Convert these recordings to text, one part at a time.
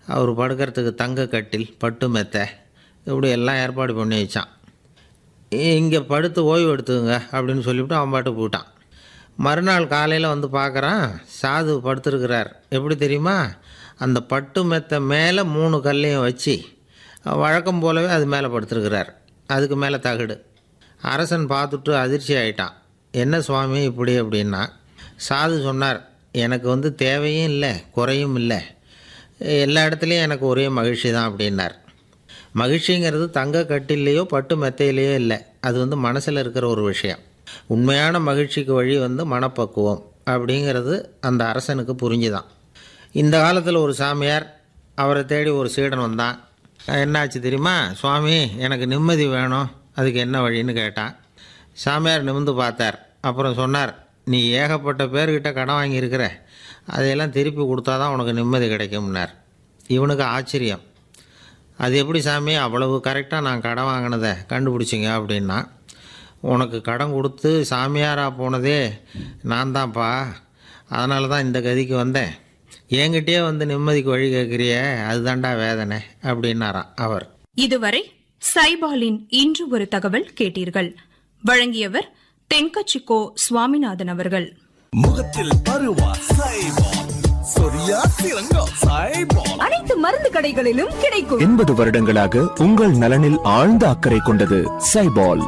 அவர் படுக்கிறதுக்கு தங்க கட்டில் பட்டு மெத்தை இப்படி எல்லாம் ஏற்பாடு பண்ணி வச்சான் இங்கே படுத்து ஓய்வு எடுத்துங்க அப்படின்னு சொல்லிவிட்டு அவன் பாட்டு போயிட்டான் மறுநாள் காலையில் வந்து பார்க்குறான் சாது படுத்துருக்கிறார் எப்படி தெரியுமா அந்த பட்டு மெத்தை மேலே மூணு கல்லையும் வச்சு வழக்கம் போலவே அது மேலே படுத்துருக்கிறார் அதுக்கு மேலே தகடு அரசன் பார்த்துட்டு அதிர்ச்சி ஆயிட்டான் என்ன சுவாமி இப்படி அப்படின்னா சாது சொன்னார் எனக்கு வந்து தேவையும் இல்லை குறையும் இல்லை எல்லா இடத்துலையும் எனக்கு ஒரே மகிழ்ச்சி தான் அப்படின்னார் மகிழ்ச்சிங்கிறது தங்க கட்டிலேயோ பட்டு மெத்தையிலையோ இல்லை அது வந்து மனசில் இருக்கிற ஒரு விஷயம் உண்மையான மகிழ்ச்சிக்கு வழி வந்து மனப்பக்குவம் அப்படிங்கிறது அந்த அரசனுக்கு புரிஞ்சுதான் இந்த காலத்தில் ஒரு சாமியார் அவரை தேடி ஒரு சீடன் வந்தான் என்னாச்சு தெரியுமா சுவாமி எனக்கு நிம்மதி வேணும் அதுக்கு என்ன வழின்னு கேட்டான் சாமியார் நிமிந்து பார்த்தார் அப்புறம் சொன்னார் நீ ஏகப்பட்ட பேர்கிட்ட கடன் வாங்கியிருக்கிற அதையெல்லாம் திருப்பி கொடுத்தா தான் உனக்கு நிம்மதி கிடைக்கும்னார் இவனுக்கு ஆச்சரியம் அது எப்படி சாமி அவ்வளவு கரெக்டாக நான் கடன் வாங்கினதை கண்டுபிடிச்சிங்க அப்படின்னா உனக்கு கடன் கொடுத்து சாமியாராக போனதே நான் தான்ப்பா அதனால தான் இந்த கதிக்கு வந்தேன் என்கிட்டயே வந்து நிம்மதிக்கு வழி கேட்குறிய அதுதான்டா வேதனை அப்படின்னாராம் அவர் இதுவரை சைபாலின் இன்று ஒரு தகவல் கேட்டீர்கள் வழங்கியவர் தென்கச்சிக்கோ சுவாமிநாதன் அவர்கள் முகத்தில் பருவா சைபால் சொரியா சிறங்கா சைபால் அனைத்து மருந்து கடைகளிலும் கிடைக்கும் எண்பது வருடங்களாக உங்கள் நலனில் ஆழ்ந்த அக்கறை கொண்டது சைபால்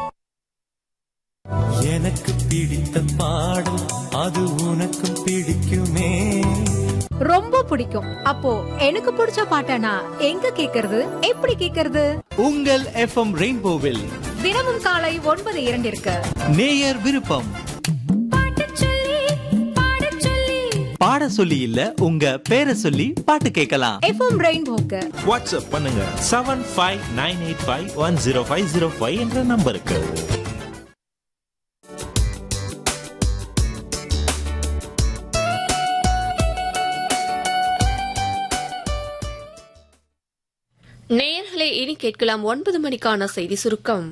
எனக்கு பிடித்த பாடல் அது உனக்கும் பிடிக்குமே ரொம்ப பிடிக்கும் அப்போ எனக்கு பிடிச்ச பாட்டனா எங்க கேக்குறது எப்படி கேக்குறது உங்கள் எஃப்எம் ரெயின்போவில் தினமும் காலை ஒன்பது இரண்டிற்கு நேயர் விருப்பம் பாட சொல்லி இல்ல உங்க பேரை சொல்லி பாட்டு கேட்கலாம் எஃப்எம் ரெயின்போக்கு வாட்ஸ்அப் பண்ணுங்க seven five nine eight five one zero five zero five என்ற நம்பருக்கு நேயர்களே இனி கேட்கலாம் ஒன்பது மணிக்கான செய்தி சுருக்கம்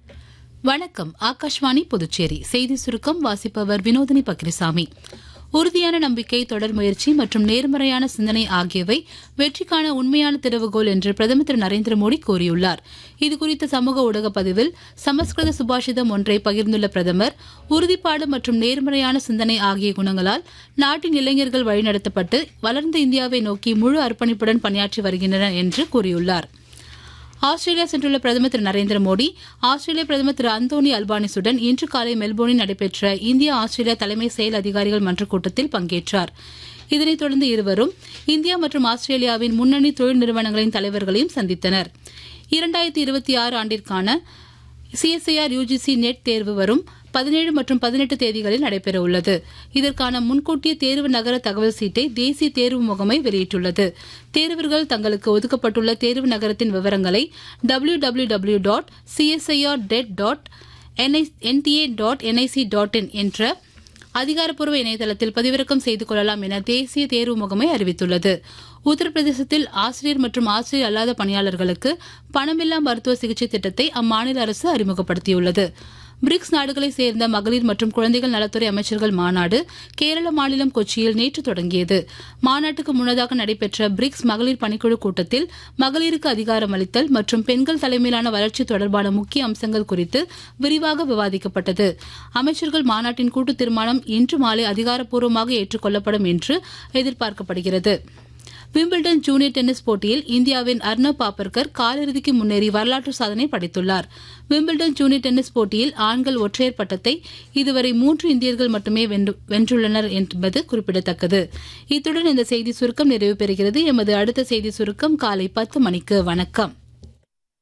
வணக்கம் ஆகாஷ்வாணி புதுச்சேரி செய்தி சுருக்கம் வாசிப்பவர் வினோதினி பக்ரிசாமி உறுதியான நம்பிக்கை தொடர் முயற்சி மற்றும் நேர்மறையான சிந்தனை ஆகியவை வெற்றிக்கான உண்மையான திறவுகோல் என்று பிரதமர் திரு நரேந்திர மோடி கூறியுள்ளார் இதுகுறித்த சமூக ஊடக பதிவில் சமஸ்கிருத சுபாஷிதம் ஒன்றை பகிர்ந்துள்ள பிரதமர் உறுதிப்பாடு மற்றும் நேர்மறையான சிந்தனை ஆகிய குணங்களால் நாட்டின் இளைஞர்கள் வழிநடத்தப்பட்டு வளர்ந்த இந்தியாவை நோக்கி முழு அர்ப்பணிப்புடன் பணியாற்றி வருகின்றனர் என்று கூறியுள்ளார் ஆஸ்திரேலியா சென்றுள்ள பிரதமர் திரு நரேந்திர மோடி ஆஸ்திரேலிய பிரதமர் திரு அந்தோனி அல்பானிசுடன் இன்று காலை மெல்போர்னில் நடைபெற்ற இந்தியா ஆஸ்திரேலியா தலைமை செயல் அதிகாரிகள் மன்ற கூட்டத்தில் பங்கேற்றார் இதனைத் தொடர்ந்து இருவரும் இந்தியா மற்றும் ஆஸ்திரேலியாவின் முன்னணி தொழில் நிறுவனங்களின் தலைவர்களையும் சந்தித்தனர் இரண்டாயிரத்தி இருபத்தி ஆறு ஆண்டிற்கான சிஎஸ்ஐஆர் யுஜிசி நெட் தேர்வு வரும் பதினேழு மற்றும் பதினெட்டு தேதிகளில் நடைபெறவுள்ளது இதற்கான முன்கூட்டிய தேர்வு நகர தகவல் சீட்டை தேசிய தேர்வு முகமை வெளியிட்டுள்ளது தேர்வர்கள் தங்களுக்கு ஒதுக்கப்பட்டுள்ள தேர்வு நகரத்தின் விவரங்களை W W W dot CSIR net dot NTA dot NIC dot in என்ற அதிகாரப்பூர்வ இணையதளத்தில் பதிவிறக்கம் செய்து கொள்ளலாம் என தேசிய தேர்வு முகமை அறிவித்துள்ளது உத்தரப்பிரதேசத்தில் ஆசிரியர் மற்றும் ஆசிரியர் அல்லாத பணியாளர்களுக்கு பணமில்லா மருத்துவ சிகிச்சை திட்டத்தை அம்மாநில அரசு அறிமுகப்படுத்தியுள்ளது பிரிக்ஸ் நாடுகளைச் சேர்ந்த மகளிர் மற்றும் குழந்தைகள் நலத்துறை அமைச்சர்கள் மாநாடு கேரள மாநிலம் கொச்சியில் நேற்று தொடங்கியது மாநாட்டுக்கு முன்னதாக நடைபெற்ற பிரிக்ஸ் மகளிர் பணிக்குழு கூட்டத்தில் மகளிருக்கு அதிகாரம் அளித்தல் மற்றும் பெண்கள் தலைமையிலான வளர்ச்சி தொடர்பான முக்கிய அம்சங்கள் குறித்து விரிவாக விவாதிக்கப்பட்டது அமைச்சர்கள் மாநாட்டின் கூட்டு தீர்மானம் இன்று மாலை அதிகாரப்பூர்வமாக ஏற்றுக்கொள்ளப்படும் என்று எதிர்பார்க்கப்படுகிறது விம்பிள்டன் ஜூனியர் டென்னிஸ் போட்டியில் இந்தியாவின் அர்ணவ் பாப்பர்கர் காலிறுதிக்கு முன்னேறி வரலாற்று சாதனை படைத்துள்ளார் விம்பிள்டன் ஜூனியர் டென்னிஸ் போட்டியில் ஆண்கள் ஒற்றையர் பட்டத்தை இதுவரை மூன்று இந்தியர்கள் மட்டுமே வென்றுள்ளனர் என்பது குறிப்பிடத்தக்கது இத்துடன் இந்த செய்தி சுருக்கம் நிறைவு பெறுகிறது எமது அடுத்த செய்தி சுருக்கம் காலை பத்து மணிக்கு வணக்கம்